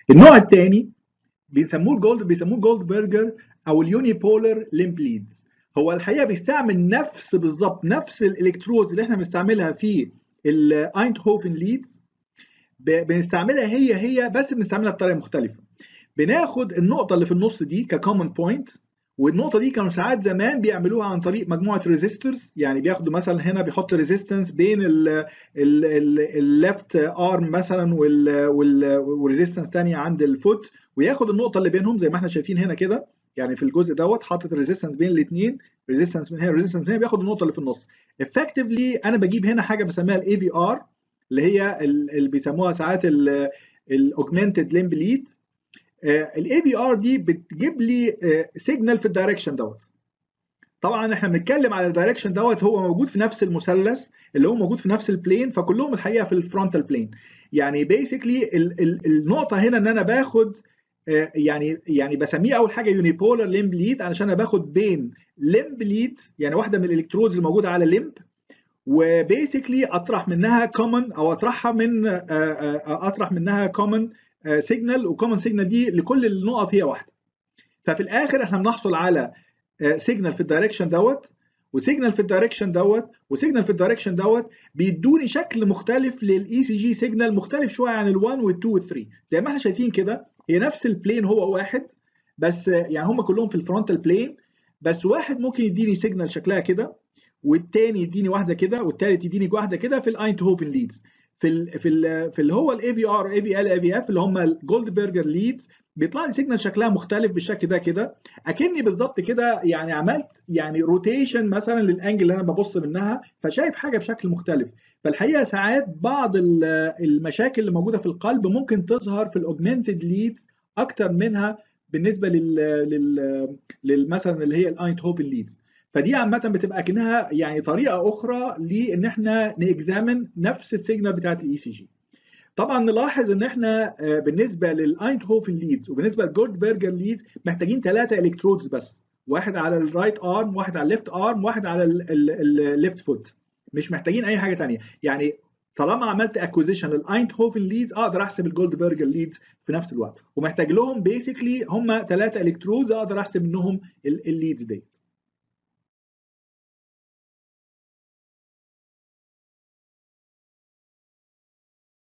النوع الثاني بيسموه الجولد بيسموه جولد برجر او اليوني بولر ليمب ليدز هو الحقيقه بيستعمل نفس بالظبط نفس الالكترودز اللي احنا بنستعملها في الاينتهوفن ليدز بنستعملها هي هي بس بنستعملها بطريقه مختلفه بناخد النقطه اللي في النص دي ككومن بوينت والنقطه دي كانوا ساعات زمان بيعملوها عن طريق مجموعه ريزيستورز يعني بياخدوا مثلا هنا بيحط ريزيستنس بين الليفت ارم مثلا والريزيستنس ثانيه عند الفوت وياخد النقطه اللي بينهم زي ما احنا شايفين هنا كده يعني في الجزء دوت حاطط ريزيستنس بين الاثنين ريزيستنس من هنا ريزيستنس من هنا بياخد النقطه اللي في النص افكتفلي انا بجيب هنا حاجه بسميها الاي في ار اللي هي اللي بيسموها ساعات الاوجمانتد ليمب ليد الاي في ار دي بتجيب لي سيجنال في الدايركشن دوت طبعا احنا بنتكلم على الدايركشن دوت هو موجود في نفس المثلث اللي هو موجود في نفس البلين فكلهم الحقيقه في الفرونتال بلين يعني بيسكلي النقطه هنا ان انا باخد يعني يعني بسميه اول حاجه يونيبولر ليمب ليد علشان انا باخد بين ليمب ليد يعني واحده من الالكترودز الموجوده على ليمب وبيسكلي اطرح منها كومن او اطرحها من اطرح منها كومن سيجنال وكومن سيجنال دي لكل النقط هي واحده ففي الاخر احنا بنحصل على سيجنال في الدايركشن دوت وسيجنال في الدايركشن دوت وسيجنال في الدايركشن دوت بيدوني شكل مختلف للاي سي جي سيجنال مختلف شويه عن ال1 وال2 وال3 زي ما احنا شايفين كده هي نفس البلين هو واحد بس يعني هم كلهم في الفرونتال بلين بس واحد ممكن يديني سيجنال شكلها كده والتاني يديني واحده كده والتالت يديني واحده كده في الاينتهوفن ليدز في ال في ال في اللي هو الاي في ار اي في ال اي في اف اللي هم الجولد برجر ليدز بيطلع لي سيجنال شكلها مختلف بالشكل ده كده اكني بالظبط كده يعني عملت يعني روتيشن مثلا للانجل اللي انا ببص منها فشايف حاجه بشكل مختلف فالحقيقه ساعات بعض المشاكل اللي موجوده في القلب ممكن تظهر في الاوجمانتد ليدز اكتر منها بالنسبه لل لل مثلا اللي هي الاينتهوفن ليدز فدي عامه بتبقى كانها يعني طريقه اخرى لان احنا نكزامن نفس السيجنال بتاعت الاي سي جي طبعا نلاحظ ان احنا بالنسبه للاينتهوفن ليدز وبالنسبه لجولدبرجر ليدز محتاجين ثلاثه الكترودز بس واحد على الرايت ارم واحد على الليفت ارم واحد على الليفت فوت مش محتاجين اي حاجه ثانيه يعني طالما عملت اكوزيشن للاينتهوفن ليدز اقدر احسب الجولدبرجر ليدز في نفس الوقت ومحتاج لهم بيسكلي هم ثلاثه الكترودز اقدر احسب منهم الليدز ديت